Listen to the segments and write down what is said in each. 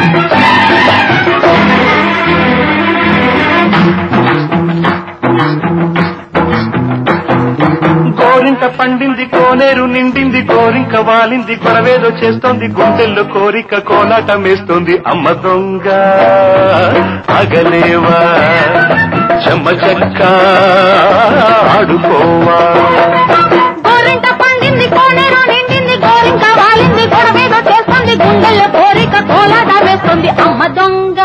గోరింక పండింది కోనేరు నిండింది గోరింక వాలింది కొరవేదో చేస్తోంది గుండెల్లో కోరిక కోలాటం వేస్తోంది అమ్మ దొంగ అగలేవా చెమ్మ చెక్క ఆడుకోవా గోరింట పండింది కోనేరు నిండింది గోరింక వాలింది గొడవేదో చేస్తుంది గుండెల్లో కోరిక కోలాట వేస్తుంది అమ్మ దొంగ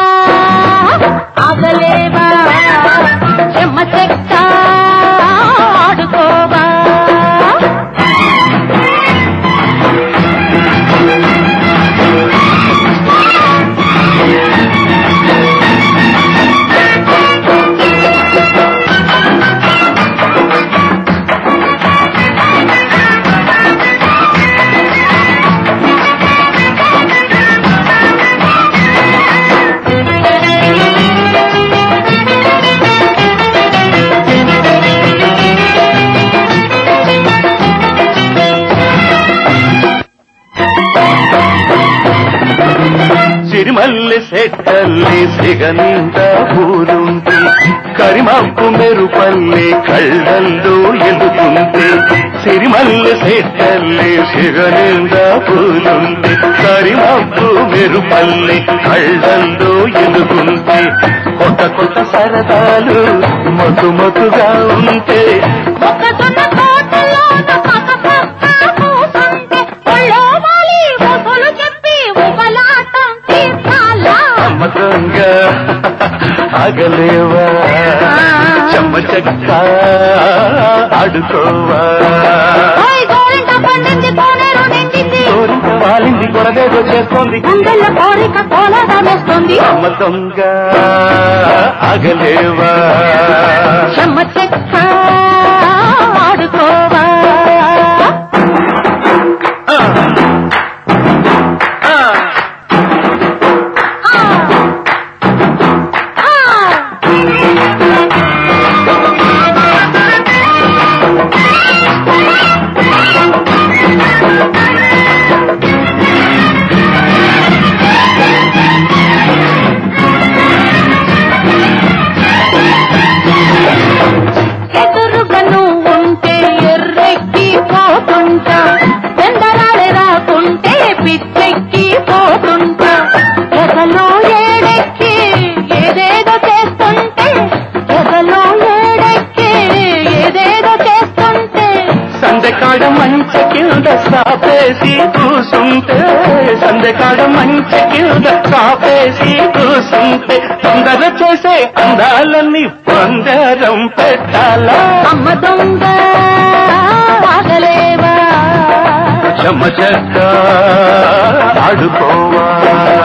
ఆగలేవా చెమ్మ చెక్క ఆడుకోవా సిరిమల్లె సెట్టల్లి సిగనింద ఊరుంటే కరిమప్పు మెరుపల్లి కళ్ళల్లో ఎలుగుంటే సిరిమల్లె సెట్టల్లి సిగనింద పూలుంటే కరిమప్పు మెరుపల్లి కళ్ళల్లో ఎలుగుంటే కొత్త కొత్త సరదాలు మధు మధుగా ఉంటే మొక్కజొన్న తోటలోన పక్క పక్క కూసుంటే ఒళ్ళో వాలి ఊసులు చెప్పి ఊబలాటం తీర్చాలా అమ్మ దొంగ ఆగలేవా చెమ్మ చెక్క ఆడుకోవా ఓయ్ గోరింట పండింది కోనేరు నిండింది కోరిక వాలింది కొరదేదో చేస్తోంది గుండెల్లో కోరిక కోలాట వేస్తుంది అమ్మ దొంగ ఆగలేవా చెమ్మ చెక్క ఆడుకోవా ఆ, ఆ, ఆ, ఆ. ఎదురుగా నువ్వు ఉంటే ఎర్రెక్కి పోతుంటా ఎందరాలే రాకుంటే పిచ్చెక్కి పోతుంటా ఎదలో ఏడెక్కి ఏదేదో చేస్తుంటే ఎదలో ఏడెక్కి ఏదేదో చేస్తుంటే సందెకాడ మంచి కింద సాపేసి కూసుంటే సందెకాడ మంచి కింద సాపేసి కూసుంటే తొందర చేసే అందాలన్నీ పందరం పెట్టాలా అమ్మ దొంగ ఆగలేవా చెమ్మ చెక్క ఆడుకోవా